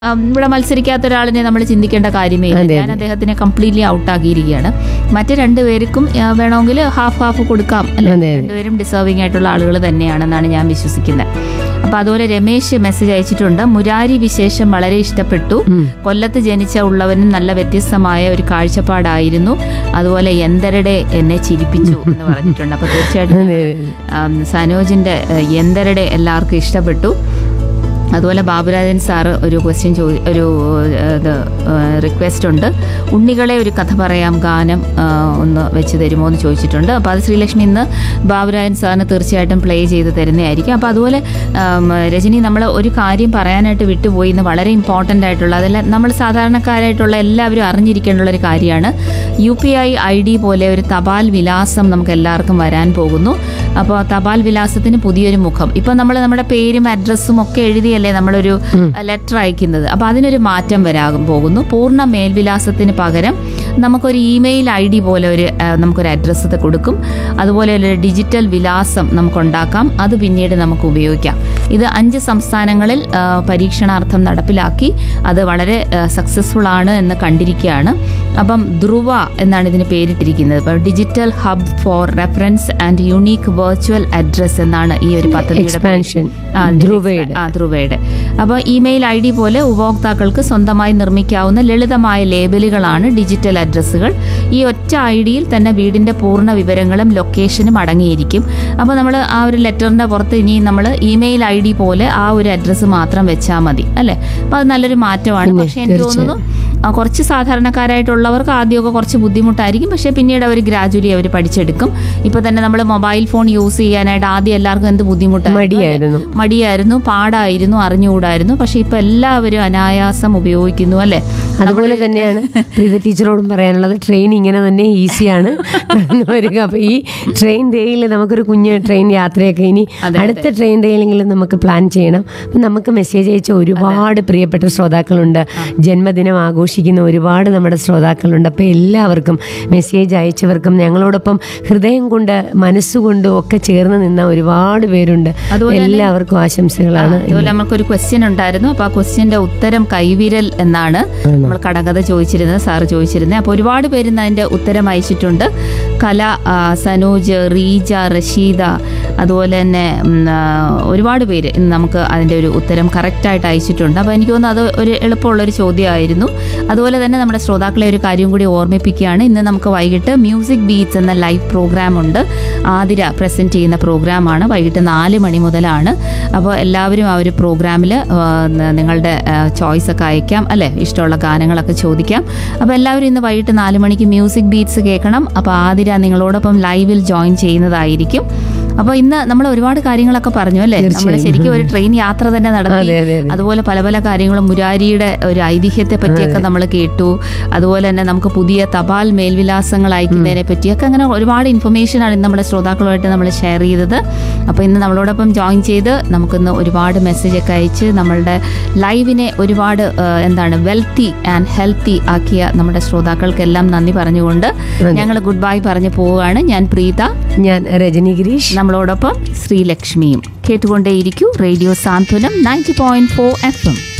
ഉം, ഇവിടെ മത്സരിക്കാത്ത ഒരാളിനെ നമ്മൾ ചിന്തിക്കേണ്ട കാര്യമേ ഇല്ല അതെ, ഞാൻ അതെ. അദ്ദേഹത്തിനെ കംപ്ലീറ്റ്ലി ഔട്ടാക്കിയിരിക്കുകയാണ് മറ്റു രണ്ടുപേർക്കും ആ, വേണമെങ്കിൽ ഹാഫ് ഹാഫ് കൊടുക്കാം അല്ലെ അതെ, അതെ. രണ്ടുപേരും ഡിസേർവിംഗ് ആയിട്ടുള്ള ആളുകൾ തന്നെയാണെന്നാണ് ഞാൻ വിശ്വസിക്കുന്നത് അപ്പൊ അതുപോലെ രമേശ് മെസ്സേജ് അയച്ചിട്ടുണ്ട് മുരാരി വിശേഷം വളരെ ഇഷ്ടപ്പെട്ടു ഉം. കൊല്ലത്ത് ജനിച്ച ഉള്ളവനും നല്ല വ്യത്യസ്തമായ ഒരു കാഴ്ചപ്പാടായിരുന്നു അതുപോലെ എന്തരടെ എന്നെ ചിരിപ്പിച്ചു എന്ന് പറഞ്ഞിട്ടുണ്ട് അപ്പൊ തീർച്ചയായിട്ടും അതെ, ആം, സനോജിന്റെ ഏഹ്, എന്തരടെ എല്ലാവർക്കും ഇഷ്ടപ്പെട്ടു അതുപോലെ ബാബുരാജൻ സാറ് ഒരു ക്വസ്റ്റ്യൻ ചോ ഒരു ഏഹ്, ഇത് റിക്വസ്റ്റ് ഉണ്ട് ഉണ്ണികളെ ഒരു കഥ പറയാം ഗാനം ആഹ്, ഒന്ന് വെച്ച് തരുമോ എന്ന് ചോദിച്ചിട്ടുണ്ട് അപ്പോൾ അത് ശ്രീലക്ഷ്മി ഇന്ന് ബാബുരാജൻ സാറിന് തീർച്ചയായിട്ടും പ്ലേ ചെയ്ത് തരുന്നതായിരിക്കും അപ്പോൾ അതുപോലെ ആം, രജനി നമ്മൾ ഒരു കാര്യം പറയാനായിട്ട് വിട്ടുപോയി ഇന്ന് വളരെ ഇമ്പോർട്ടൻ്റ് ആയിട്ടുള്ള അതെല്ലാം നമ്മൾ സാധാരണക്കാരായിട്ടുള്ള എല്ലാവരും അറിഞ്ഞിരിക്കേണ്ടുള്ള ഒരു കാര്യമാണ് U P I I D പോലെ ഒരു തപാൽ വിലാസം നമുക്ക് എല്ലാവർക്കും വരാൻ പോകുന്നു അപ്പോൾ തപാൽ വിലാസത്തിന് പുതിയൊരു മുഖം ഇപ്പം നമ്മൾ നമ്മുടെ പേരും അഡ്രസ്സും ഒക്കെ എഴുതിയല്ലേ നമ്മളൊരു ലെറ്റർ അയക്കുന്നത് അപ്പോൾ അതിനൊരു മാറ്റം വരാൻ പോകുന്നു പൂർണ്ണ മേൽവിലാസത്തിന് പകരം നമുക്കൊരു ഇമെയിൽ ഐ ഡി പോലെ ഒരു ആ, നമുക്കൊരു അഡ്രസ്സ് കൊടുക്കും അതുപോലെ ഒരു ഡിജിറ്റൽ വിലാസം നമുക്കുണ്ടാക്കാം അത് പിന്നീട് നമുക്ക് ഉപയോഗിക്കാം ഇത് അഞ്ച് സംസ്ഥാനങ്ങളിൽ ആ, പരീക്ഷണാർത്ഥം നടപ്പിലാക്കി അത് വളരെ സക്സസ്ഫുൾ ആണ് എന്ന് കണ്ടിരിക്കുകയാണ് അപ്പം ധ്രുവ എന്നാണ് ഇതിന് പേരിട്ടിരിക്കുന്നത് അപ്പം digital hub for reference and unique virtual address എന്നാണ് ഈ ഒരു പദ്ധതിയുടെ പേര്. എക്സ്പാൻഷൻ ആ, അതിന്റെ ധ്രുവയുടെ ആ ധ്രുവയുടെ അപ്പോൾ ഇമെയിൽ ഐ ഡി പോലെ ഉപഭോക്താക്കൾക്ക് സ്വന്തമായി നിർമ്മിക്കാവുന്ന ലളിതമായ ലേബലുകളാണ് ഡിജിറ്റൽ അഡ്രസ്സുകൾ ഈ ഒറ്റ ഐ ഡിയിൽ തന്നെ വീടിന്റെ പൂർണ്ണ വിവരങ്ങളും ലൊക്കേഷനും അടങ്ങിയിരിക്കും അപ്പോൾ നമ്മൾ ആ ഒരു ലെറ്ററിന്റെ പുറത്ത് ഇനി നമ്മൾ ഇമെയിൽ ഐ ഡി പോലെ ആ ഒരു അഡ്രസ്സ് മാത്രം വെച്ചാൽ മതി അല്ലേ അപ്പോൾ അത് നല്ലൊരു മാറ്റമാണ് പിന്നെ, പക്ഷേ എനിക്ക് തീർച്ചയായും. തോന്നുന്നു ആ, കുറച്ച് സാധാരണക്കാരായിട്ടുള്ളവർക്ക് ആദ്യമൊക്കെ കുറച്ച് ബുദ്ധിമുട്ടായിരിക്കും പക്ഷേ പിന്നീട് അവർ ഗ്രാജുവലി അവർ പഠിച്ചെടുക്കും ഇപ്പൊ തന്നെ നമ്മൾ മൊബൈൽ ഫോൺ യൂസ് ചെയ്യാനായിട്ട് ആദ്യം എല്ലാവർക്കും എന്ത് ബുദ്ധിമുട്ടായിരുന്നു മടിയായിരുന്നു മടിയായിരുന്നു പാടായിരുന്നു അറിഞ്ഞുകൂടായിരുന്നു പക്ഷെ ഇപ്പൊ എല്ലാവരും അനായാസം ഉപയോഗിക്കുന്നു അല്ലെ അതുപോലെ തന്നെയാണ് പ്രീത ടീച്ചറോടും പറയാനുള്ളത് ട്രെയിൻ ഇങ്ങനെ തന്നെ ഈസിയാണ് നടന്നു വരിക അപ്പൊ ഈ ട്രെയിൻ ഡേയിൽ നമുക്കൊരു കുഞ്ഞ് ട്രെയിൻ യാത്രയൊക്കെ ഇനി അതെ. അടുത്ത ട്രെയിൻ ഡേയിലെങ്കിലും നമുക്ക് പ്ലാൻ ചെയ്യണം അപ്പൊ നമുക്ക് മെസ്സേജ് അയച്ച ഒരുപാട് പ്രിയപ്പെട്ട ശ്രോതാക്കളുണ്ട് ജന്മദിനം ആഘോഷിക്കുന്ന ഒരുപാട് നമ്മുടെ ശ്രോതാക്കളുണ്ട് അപ്പൊ എല്ലാവർക്കും മെസ്സേജ് അയച്ചവർക്കും ഞങ്ങളോടൊപ്പം ഹൃദയം കൊണ്ട് മനസ്സുകൊണ്ടും ഒക്കെ ചേർന്ന് നിന്ന ഒരുപാട് പേരുണ്ട് അതുപോലെ തന്നെ- എല്ലാവർക്കും ആശംസകളാണ് അതുപോലെ നമുക്കൊരു ക്വസ്റ്റ്യൻ ഉണ്ടായിരുന്നു അപ്പൊ ആ ക്വസ്റ്റ്യന്റെ ഉത്തരം കൈവിരൽ എന്നാണ് നമ്മൾ കടകഥ ചോദിച്ചിരുന്നത് സാറ് ചോദിച്ചിരുന്നത് അപ്പൊ ഒരുപാട് പേര് ഇന്ന് അതിന്റെ ഉത്തരം അയച്ചിട്ടുണ്ട് കല ആ, സനോജ് റീജ റഷീദ അതുപോലെ തന്നെ ഉം, ആ, ഒരുപാട് പേര് ഇന്ന് നമുക്ക് അതിന്റെ ഒരു ഉത്തരം കറക്റ്റായിട്ട് അയച്ചിട്ടുണ്ട് അപ്പോൾ എനിക്ക് തോന്നുന്നു അത് ഒരു എളുപ്പമുള്ള ഒരു ചോദ്യമായിരുന്നു അതുപോലെ തന്നെ നമ്മുടെ ശ്രോതാക്കളെ ഒരു കാര്യം കൂടി ഓർമ്മിപ്പിക്കുകയാണ് ഇന്ന് നമുക്ക് വൈകിട്ട് മ്യൂസിക് ബീറ്റ്സ് എന്ന ലൈവ് പ്രോഗ്രാം ഉണ്ട് ആതിര പ്രസന്റ് ചെയ്യുന്ന പ്രോഗ്രാമാണ് വൈകിട്ട് നാല് മണി മുതലാണ് അപ്പോൾ എല്ലാവരും ആ ഒരു പ്രോഗ്രാമിൽ നിങ്ങളുടെ ചോയ്സ് ഒക്കെ അയക്കാം അല്ലെ ഇഷ്ടമുള്ള ഗാനങ്ങളൊക്കെ ചോദിക്കാം അപ്പോൾ എല്ലാവരും ഇന്ന് വൈകിട്ട് നാല് മണിക്ക് മ്യൂസിക് ബീറ്റ്സ് കേൾക്കണം അപ്പോൾ ആതിര നിങ്ങളോടൊപ്പം ലൈവിൽ ജോയിൻ ചെയ്യുന്നതായിരിക്കും അപ്പോൾ ഇന്ന് നമ്മൾ ഒരുപാട് കാര്യങ്ങളൊക്കെ പറഞ്ഞു അല്ലേ നമ്മൾ തീർച്ചയായും. ശരിക്കും ഒരു ട്രെയിൻ യാത്ര തന്നെ നടത്തി അതെ അതെ അതെ അതുപോലെ പല പല കാര്യങ്ങളും മുരാരിയുടെ ഒരു ഐതിഹ്യത്തെ പറ്റിയൊക്കെ നമ്മൾ കേട്ടു അതുപോലെ തന്നെ നമുക്ക് പുതിയ തപാൽ മേൽവിലാസങ്ങൾ അയക്കുന്നതിനെ പറ്റിയൊക്കെ അങ്ങനെ ഒരുപാട് ഇൻഫർമേഷൻ ആണ് ഇന്ന് നമ്മുടെ ശ്രോതാക്കളുമായിട്ട് നമ്മൾ ഷെയർ ചെയ്തത് അപ്പോൾ ഇന്ന് നമ്മളോടൊപ്പം ജോയിൻ ചെയ്ത് നമുക്കിന്ന് ഒരുപാട് മെസ്സേജ് ഒക്കെ അയച്ച് നമ്മളുടെ ലൈവിനെ ഒരുപാട് ആ, എന്താണ് വെൽത്തി ആൻഡ് ഹെൽത്തി ആക്കിയ നമ്മുടെ ശ്രോതാക്കൾക്കെല്ലാം നന്ദി പറഞ്ഞുകൊണ്ട് ഞങ്ങൾ ഗുഡ് ബൈ പറഞ്ഞു പോവുകയാണ് ഞാൻ പ്രീത ഞാൻ രജനി ഗിരീഷ് നമ്മളോടൊപ്പം ശ്രീലക്ഷ്മിയും കേട്ടുകൊണ്ടേയിരിക്കൂ radio Santhwanam ninety point four F M